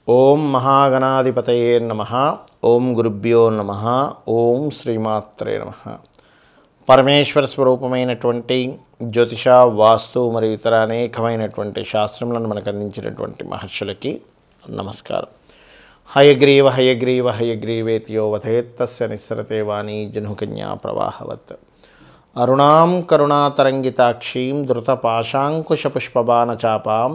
ఓం మహాగణాధిపతయే నమ ఓం గురుభ్యో నమ ఓం శ్రీమాత్రే నమ పరమేశ్వర స్వరూపమైనటువంటి జ్యోతిష వాస్తు మరియు ఇతర అనేకమైనటువంటి శాస్త్రములను మనకు అందించినటువంటి మహర్షులకి నమస్కారం హయగ్రీవ హయగ్రీవ హయగ్రీవేత్యో వధేత్తస్య నిస్సరతే వాణి జనుకన్యా ప్రవాహవత్ అరుణాం కరుణాతరంగితాక్షీం ధృతపాశాంకుశపుష్పబాణచాపాం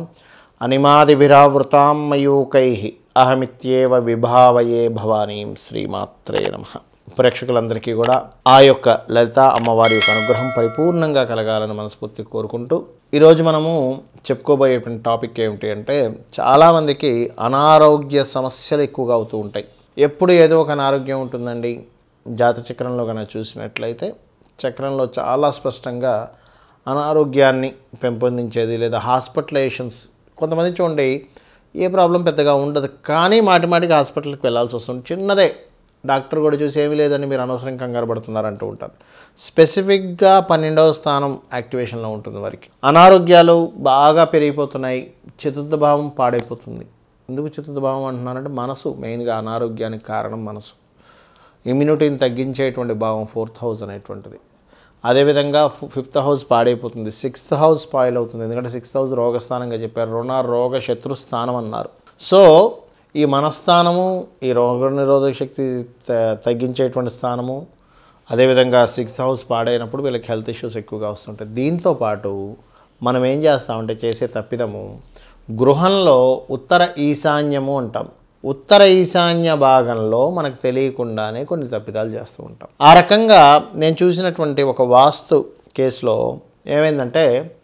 అనిమాదిభిరావృతాం మయూకై అహమిత్యేవ విభావయే భవానీం శ్రీమాత్రే నమ ప్రేక్షకులందరికీ కూడా ఆ యొక్క లలిత అమ్మవారి యొక్క అనుగ్రహం పరిపూర్ణంగా కలగాలని మనస్ఫూర్తి కోరుకుంటూ ఈరోజు మనము చెప్పుకోబోయేటువంటి టాపిక్ ఏమిటి అంటే చాలామందికి అనారోగ్య సమస్యలు ఎక్కువగా అవుతూ ఉంటాయి ఎప్పుడు ఏదో ఒక అనారోగ్యం ఉంటుందండి జాత చక్రంలో కనుక చూసినట్లయితే చక్రంలో చాలా స్పష్టంగా అనారోగ్యాన్ని పెంపొందించేది లేదా హాస్పిటలైజేషన్స్ కొంతమంది చూడండి ఏ ప్రాబ్లం పెద్దగా ఉండదు కానీ మాటి మాటికి హాస్పిటల్కి వెళ్ళాల్సి వస్తుంది చిన్నదే డాక్టర్ కూడా చూసి ఏమీ లేదని మీరు అనవసరం కంగారు పడుతున్నారంటూ ఉంటారు స్పెసిఫిక్గా పన్నెండవ స్థానం యాక్టివేషన్లో ఉంటుంది వారికి అనారోగ్యాలు బాగా పెరిగిపోతున్నాయి చతుర్థ భావం పాడైపోతుంది ఎందుకు చతుర్థ భావం అంటున్నారంటే మనసు మెయిన్గా అనారోగ్యానికి కారణం మనసు ఇమ్యూనిటీని తగ్గించేటువంటి భావం ఫోర్త్ హౌస్ అనేటువంటిది అదేవిధంగా ఫిఫ్త్ హౌస్ పాడైపోతుంది సిక్స్త్ హౌస్ పాయిల్ అవుతుంది ఎందుకంటే సిక్స్త్ హౌస్ రోగస్థానంగా చెప్పారు రుణ రోగ శత్రు స్థానం అన్నారు సో ఈ మనస్థానము ఈ రోగ నిరోధక శక్తి త- తగ్గించేటువంటి స్థానము అదేవిధంగా సిక్స్త్ హౌస్ పాడైనప్పుడు వీళ్ళకి హెల్త్ ఇష్యూస్ ఎక్కువగా వస్తుంటాయి దీంతో పాటు మనం ఏం చేస్తామంటే చేసే తప్పిదము గృహంలో ఉత్తర ఈశాన్యము అంటాం ఉత్తర ఈశాన్య భాగంలో మనకు తెలియకుండానే కొన్ని తప్పిదాలు చేస్తూ ఉంటాం ఆ రకంగా నేను చూసినటువంటి ఒక వాస్తు కేసులో ఏమైందంటే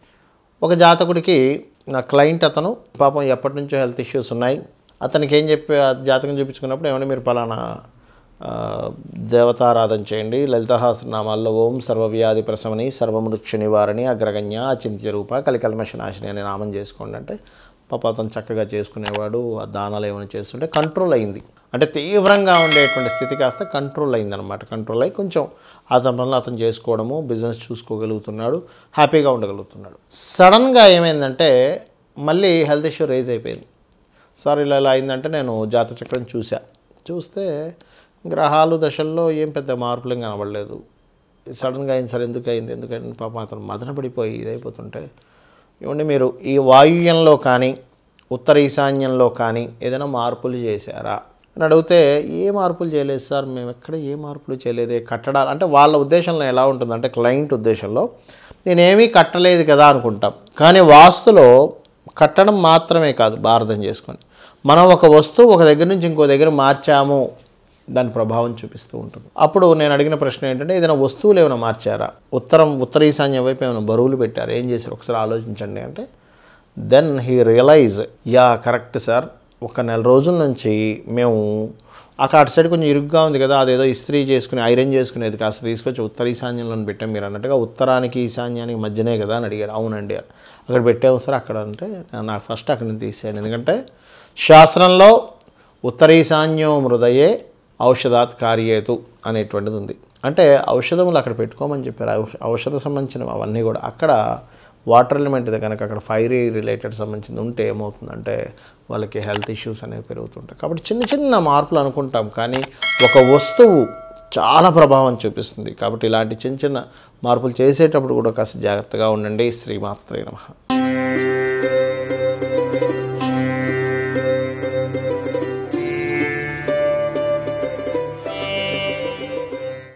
ఒక జాతకుడికి నా క్లయింట్ అతను పాపం ఎప్పటి నుంచో హెల్త్ ఇష్యూస్ ఉన్నాయి అతనికి ఏం చెప్పి ఆ జాతకం చూపించుకున్నప్పుడు ఏమంటే మీరు పలానా ఆ, దేవతారాధన చేయండి లలితహాస్రనామాల్లో ఓం సర్వవ్యాధి ప్రసమని సర్వమృక్ష నివారణి అగ్రగణ్య అచింత్య రూప కలికల్మష నాశిని అనే నామం చేసుకోండి అంటే పాప అతను చక్కగా చేసుకునేవాడు ఆ దానాలు ఏమైనా చేస్తుంటే కంట్రోల్ అయింది అంటే తీవ్రంగా ఉండేటువంటి స్థితి కాస్త కంట్రోల్ అయిందనమాట కంట్రోల్ అయ్యి కొంచెం అతని పనులు అతను చేసుకోవడము బిజినెస్ చూసుకోగలుగుతున్నాడు హ్యాపీగా ఉండగలుగుతున్నాడు సడన్గా ఏమైందంటే మళ్ళీ హెల్త్ ఇష్యూ రేజ్ అయిపోయింది సార్ ఇలా ఇలా అయిందంటే నేను జాతచక్రం చూసా చూస్తే గ్రహాలు దశల్లో ఏం పెద్ద మార్పులు ఏం కనబడలేదు సడన్గా అయింది సార్ ఎందుకు అయింది ఎందుకంటే పాపం అతను మదన పడిపోయి ఇదైపోతుంటే ఏమంటే మీరు ఈ వాయువ్యంలో కానీ ఉత్తర ఈశాన్యంలో కానీ ఏదైనా మార్పులు చేశారా అని అడిగితే ఏ మార్పులు చేయలేదు సార్ మేము ఎక్కడ ఏ మార్పులు చేయలేదే కట్టడాలు అంటే వాళ్ళ ఉద్దేశంలో ఎలా ఉంటుందంటే క్లయింట్ ఉద్దేశంలో నేనేమీ కట్టలేదు కదా అనుకుంటాం కానీ వాస్తులో కట్టడం మాత్రమే కాదు భారతం చేసుకొని మనం ఒక వస్తువు ఒక దగ్గర నుంచి ఇంకో దగ్గర మార్చాము దాని ప్రభావం చూపిస్తూ ఉంటుంది అప్పుడు నేను అడిగిన ప్రశ్న ఏంటంటే ఏదైనా వస్తువులు ఏమైనా మార్చారా ఉత్తరం ఉత్తర ఈశాన్యం వైపు ఏమైనా బరువులు పెట్టారా ఏం చేశారు ఒకసారి ఆలోచించండి అంటే then he realise yeah correct sir ఒక నెల రోజుల నుంచి మేము అక్కడ అటు సైడ్ కొంచెం ఇరుగ్గా ఉంది కదా అదేదో ఇస్త్రీ చేసుకుని ఐరన్ చేసుకునేది కాస్త తీసుకొచ్చి ఉత్తర ఈశాన్యంలో పెట్టాం మీరు అన్నట్టుగా ఉత్తరానికి ఈశాన్యానికి మధ్యనే కదా అని అడిగాడు అవునండి అక్కడ పెట్టాము సార్ అక్కడ అంటే నాకు ఫస్ట్ అక్కడ నుంచి తీసేయండి ఎందుకంటే శాస్త్రంలో ఉత్తర ఈశాన్యో మృదయే ఔషధాత్ కార్యేతు అనేటువంటిది ఉంది అంటే ఔషధములు అక్కడ పెట్టుకోమని చెప్పారు ఔష- ఔషధ సంబంధించినవి అవన్నీ కూడా అక్కడ వాటర్ ఎలిమెంట్ కనుక అక్కడ ఫైరీ రిలేటెడ్ సంబంధించింది ఉంటే ఏమవుతుందంటే వాళ్ళకి హెల్త్ ఇష్యూస్ అనేవి పెరుగుతుంటాయి కాబట్టి చిన్న చిన్న మార్పులు అనుకుంటాం కానీ ఒక వస్తువు చాలా ప్రభావం చూపిస్తుంది కాబట్టి ఇలాంటి చిన్న చిన్న మార్పులు చేసేటప్పుడు కూడా కాస్త జాగ్రత్తగా ఉండండి శ్రీమాత్రే నమః